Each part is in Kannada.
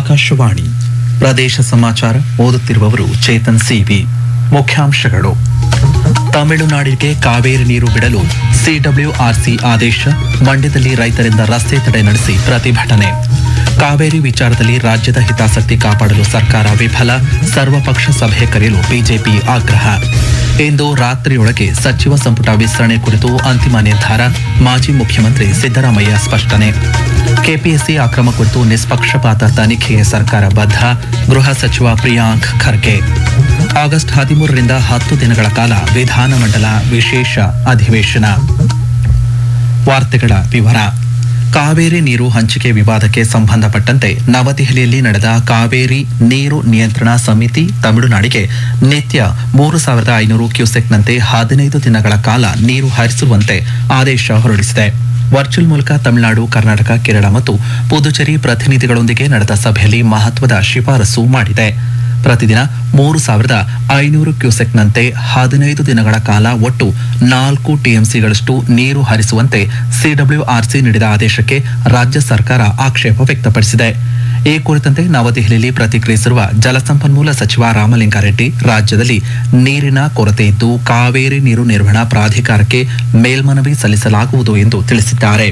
ಆಕಾಶವಾಣಿ ಪ್ರದೇಶ ಸಮಾಚಾರ ಓದುತ್ತಿರುವವರು ಚೇತನ್ ಸಿವಿ ಮುಖ್ಯಾಂಶಗಳು ತಮಿಳುನಾಡಿಗೆ ಕಾವೇರಿ ನೀರು ಬಿಡಲು ಸಿಡಬ್ಲ್ಯೂಆರ್ಸಿ ಆದೇಶ ಮಂಡ್ಯದಲ್ಲಿ ರೈತರಿಂದ ರಸ್ತೆ ತಡೆ ನಡೆಸಿ ಪ್ರತಿಭಟನೆ ಕಾವೇರಿ ವಿಚಾರದಲ್ಲಿ ರಾಜ್ಯದ ಹಿತಾಸಕ್ತಿ ಕಾಪಾಡಲು ಸರ್ಕಾರ ವಿಫಲ ಸರ್ವಪಕ್ಷ ಸಭೆ ಕರೆಯಲು ಬಿಜೆಪಿ ಆಗ್ರಹ ಇಂದು ರಾತ್ರಿಯೊಳಗೆ ಸಚಿವ ಸಂಪುಟ ವಿಸ್ತರಣೆ ಕುರಿತು ಅಂತಿಮ ನಿರ್ಧಾರ ಮಾಜಿ ಮುಖ್ಯಮಂತ್ರಿ ಸಿದ್ದರಾಮಯ್ಯ ಸ್ಪಷ್ಟನೆ ಕೆಪಿಎಸ್ಸಿ ಅಕ್ರಮ ಕುರಿತು ನಿಷ್ಪಕ್ಷಪಾತ ತನಿಖೆಗೆ ಸರ್ಕಾರ ಬದ್ಧ ಗೃಹ ಸಚಿವ ಪ್ರಿಯಾಂಕ್ ಖರ್ಗೆ ಆಗಸ್ಟ್ ಹದಿಮೂರರಿಂದ ಹತ್ತು ದಿನಗಳ ಕಾಲ ವಿಧಾನಮಂಡಲ ವಿಶೇಷ ಅಧಿವೇಶನ ವಾರ್ತೆಗಳ ವಿವರ ಕಾವೇರಿ ನೀರು ಹಂಚಿಕೆ ವಿವಾದಕ್ಕೆ ಸಂಬಂಧಪಟ್ಟಂತೆ ನವದೆಹಲಿಯಲ್ಲಿ ನಡೆದ ಕಾವೇರಿ ನೀರು ನಿಯಂತ್ರಣ ಸಮಿತಿ ತಮಿಳುನಾಡಿಗೆ ನಿತ್ಯ ಮೂರು ಸಾವಿರದ ಐನೂರು ಕ್ಯೂಸೆಕ್ನಂತೆ ಹದಿನೈದು ದಿನಗಳ ಕಾಲ ನೀರು ಹರಿಸುವಂತೆ ಆದೇಶ ಹೊರಡಿಸಿದೆ ವರ್ಚುವಲ್ ಮೂಲಕ ತಮಿಳುನಾಡು ಕರ್ನಾಟಕ ಕೇರಳ ಮತ್ತು ಪುದುಚೇರಿ ಪ್ರತಿನಿಧಿಗಳೊಂದಿಗೆ ನಡೆದ ಸಭೆಯಲ್ಲಿ ಮಹತ್ವದ ಶಿಫಾರಸು ಮಾಡಿದೆ ಪ್ರತಿದಿನ ಮೂರು ಸಾವಿರದ ಐನೂರು ಕ್ಯೂಸೆಕ್ನಂತೆ ಹದಿನೈದು ದಿನಗಳ ಕಾಲ ಒಟ್ಟು ನಾಲ್ಕು ಟಿಎಂಸಿಗಳಷ್ಟು ನೀರು ಹರಿಸುವಂತೆ ಸಿಡಬ್ಲ್ಯೂಆರ್ಸಿ ನೀಡಿದ ಆದೇಶಕ್ಕೆ ರಾಜ್ಯ ಸರ್ಕಾರ ಆಕ್ಷೇಪ ವ್ಯಕ್ತಪಡಿಸಿದೆ ಈ ಕುರಿತಂತೆ ನವದೆಹಲಿಯಲ್ಲಿ ಪ್ರತಿಕ್ರಿಯಿಸಿರುವ ಜಲಸಂಪನ್ಮೂಲ ಸಚಿವ ರಾಮಲಿಂಗಾರೆಡ್ಡಿ ರಾಜ್ಯದಲ್ಲಿ ನೀರಿನ ಕೊರತೆ ಇದ್ದು ಕಾವೇರಿ ನೀರು ನಿರ್ವಹಣಾ ಪ್ರಾಧಿಕಾರಕ್ಕೆ ಮೇಲ್ಮನವಿ ಸಲ್ಲಿಸಲಾಗುವುದು ಎಂದು ತಿಳಿಸಿದ್ದಾರೆ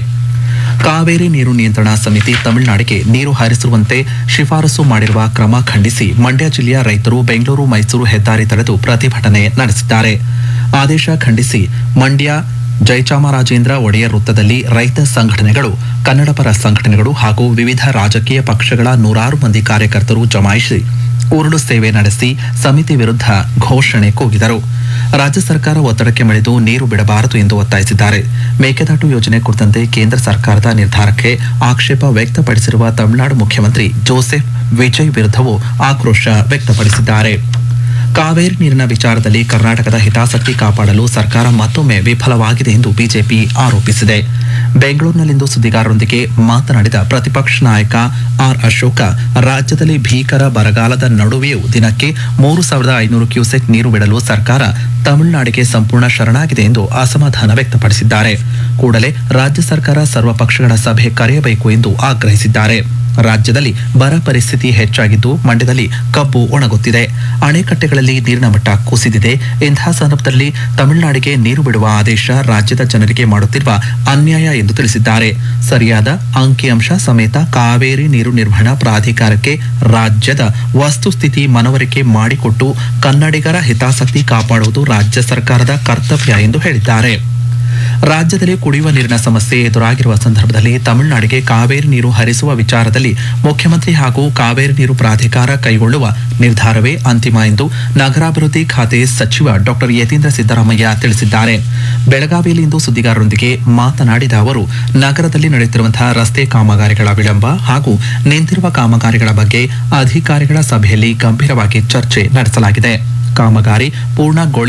ಕಾವೇರಿ ನೀರು ನಿಯಂತ್ರಣ ಸಮಿತಿ ತಮಿಳುನಾಡಿಗೆ ನೀರು ಹರಿಸುವಂತೆ ಶಿಫಾರಸು ಮಾಡಿರುವ ಕ್ರಮ ಖಂಡಿಸಿ ಮಂಡ್ಯ ಜಿಲ್ಲೆಯ ರೈತರು ಬೆಂಗಳೂರು ಮೈಸೂರು ಹೆದ್ದಾರಿ ತಡೆದು ಪ್ರತಿಭಟನೆ ನಡೆಸಿದ್ದಾರೆ ಆದೇಶ ಖಂಡಿಸಿ ಮಂಡ್ಯ ಜಯಚಾಮರಾಜೇಂದ್ರ ಒಡೆಯರ್ ವೃತ್ತದಲ್ಲಿ ರೈತ ಸಂಘಟನೆಗಳು ಕನ್ನಡಪರ ಸಂಘಟನೆಗಳು ಹಾಗೂ ವಿವಿಧ ರಾಜಕೀಯ ಪಕ್ಷಗಳ ನೂರಾರು ಮಂದಿ ಕಾರ್ಯಕರ್ತರು ಜಮಾಯಿಸಿ ಉರುಳು ಸೇವೆ ನಡೆಸಿ ಸಮಿತಿ ವಿರುದ್ಧ ಘೋಷಣೆ ಕೂಗಿದರು ರಾಜ್ಯ ಸರ್ಕಾರ ಒತ್ತಡಕ್ಕೆ ಮಣಿದು ನೀರು ಬಿಡಬಾರದು ಎಂದು ಒತ್ತಾಯಿಸಿದ್ದಾರೆ ಮೇಕೆದಾಟು ಯೋಜನೆ ಕುರಿತಂತೆ ಕೇಂದ್ರ ಸರ್ಕಾರದ ನಿರ್ಧಾರಕ್ಕೆ ಆಕ್ಷೇಪ ವ್ಯಕ್ತಪಡಿಸಿರುವ ತಮಿಳುನಾಡು ಮುಖ್ಯಮಂತ್ರಿ ಜೋಸೆಫ್ ವಿಜಯ್ ವಿರುದ್ಧವೂ ಆಕ್ರೋಶ ವ್ಯಕ್ತಪಡಿಸಿದ್ದಾರೆ ಕಾವೇರಿ ನೀರಿನ ವಿಚಾರದಲ್ಲಿ ಕರ್ನಾಟಕದ ಹಿತಾಸಕ್ತಿ ಕಾಪಾಡಲು ಸರ್ಕಾರ ಮತ್ತೊಮ್ಮೆ ವಿಫಲವಾಗಿದೆ ಎಂದು ಬಿಜೆಪಿ ಆರೋಪಿಸಿದೆ ಬೆಂಗಳೂರಿನಲ್ಲಿಂದು ಸುದ್ದಿಗಾರರೊಂದಿಗೆ ಮಾತನಾಡಿದ ಪ್ರತಿಪಕ್ಷ ನಾಯಕ ಆರ್ ಅಶೋಕ ರಾಜ್ಯದಲ್ಲಿ ಭೀಕರ ಬರಗಾಲದ ನಡುವೆಯೂ ದಿನಕ್ಕೆ ಮೂರು ಸಾವಿರದ ಐನೂರು ಕ್ಯೂಸೆಕ್ ನೀರು ಬಿಡಲು ಸರ್ಕಾರ ತಮಿಳುನಾಡಿಗೆ ಸಂಪೂರ್ಣ ಶರಣಾಗಿದೆ ಎಂದು ಅಸಮಾಧಾನ ವ್ಯಕ್ತಪಡಿಸಿದ್ದಾರೆ ಕೂಡಲೇ ರಾಜ್ಯ ಸರ್ಕಾರ ಸರ್ವ ಪಕ್ಷಗಳ ಸಭೆ ಕರೆಯಬೇಕು ಎಂದು ಆಗ್ರಹಿಸಿದ್ದಾರೆ ರಾಜ್ಯದಲ್ಲಿ ಬರ ಪರಿಸ್ಥಿತಿ ಹೆಚ್ಚಾಗಿದ್ದು ಮಂಡ್ಯದಲ್ಲಿ ಕಬ್ಬು ಒಣಗುತ್ತಿದೆ ಅಣೆಕಟ್ಟೆಗಳಲ್ಲಿ ನೀರಿನ ಮಟ್ಟ ಕುಸಿದಿದೆ ಇಂತಹ ಸಂದರ್ಭದಲ್ಲಿ ತಮಿಳುನಾಡಿಗೆ ನೀರು ಬಿಡುವ ಆದೇಶ ರಾಜ್ಯದ ಜನರಿಗೆ ಮಾಡುತ್ತಿರುವ ಅನ್ಯಾಯ ಎಂದು ತಿಳಿಸಿದ್ದಾರೆ ಸರಿಯಾದ ಅಂಕಿಅಂಶ ಸಮೇತ ಕಾವೇರಿ ನೀರು ನಿರ್ವಹಣಾ ಪ್ರಾಧಿಕಾರಕ್ಕೆ ರಾಜ್ಯದ ವಸ್ತುಸ್ಥಿತಿ ಮನವರಿಕೆ ಮಾಡಿಕೊಟ್ಟು ಕನ್ನಡಿಗರ ಹಿತಾಸಕ್ತಿ ಕಾಪಾಡುವುದು ರಾಜ್ಯ ಸರ್ಕಾರದ ಕರ್ತವ್ಯ ಎಂದು ಹೇಳಿದ್ದಾರೆ ರಾಜ್ಯದಲ್ಲಿ ಕುಡಿಯುವ ನೀರಿನ ಸಮಸ್ಯೆ ಎದುರಾಗಿರುವ ಸಂದರ್ಭದಲ್ಲಿ ತಮಿಳುನಾಡಿಗೆ ಕಾವೇರಿ ನೀರು ಹರಿಸುವ ವಿಚಾರದಲ್ಲಿ ಮುಖ್ಯಮಂತ್ರಿ ಹಾಗೂ ಕಾವೇರಿ ನೀರು ಪ್ರಾಧಿಕಾರ ಕೈಗೊಳ್ಳುವ ನಿರ್ಧಾರವೇ ಅಂತಿಮ ಎಂದು ನಗರಾಭಿವೃದ್ಧಿ ಖಾತೆ ಸಚಿವ ಡಾಕ್ಟರ್ ಯತೀಂದ್ರ ಸಿದ್ದರಾಮಯ್ಯ ತಿಳಿಸಿದ್ದಾರೆ ಬೆಳಗಾವಿಯಲ್ಲಿಂದು ಸುದ್ದಿಗಾರರೊಂದಿಗೆ ಮಾತನಾಡಿದ ಅವರು ನಗರದಲ್ಲಿ ನಡೆಯುತ್ತಿರುವಂತಹ ರಸ್ತೆ ಕಾಮಗಾರಿಗಳ ವಿಳಂಬ ಹಾಗೂ ನಿಂತಿರುವ ಕಾಮಗಾರಿಗಳ ಬಗ್ಗೆ ಅಧಿಕಾರಿಗಳ ಸಭೆಯಲ್ಲಿ ಗಂಭೀರವಾಗಿ ಚರ್ಚೆ ನಡೆಸಲಾಗಿದೆ ಕಾಮಗಾರಿ ಪೂರ್ಣಗೊಳಿಸಿ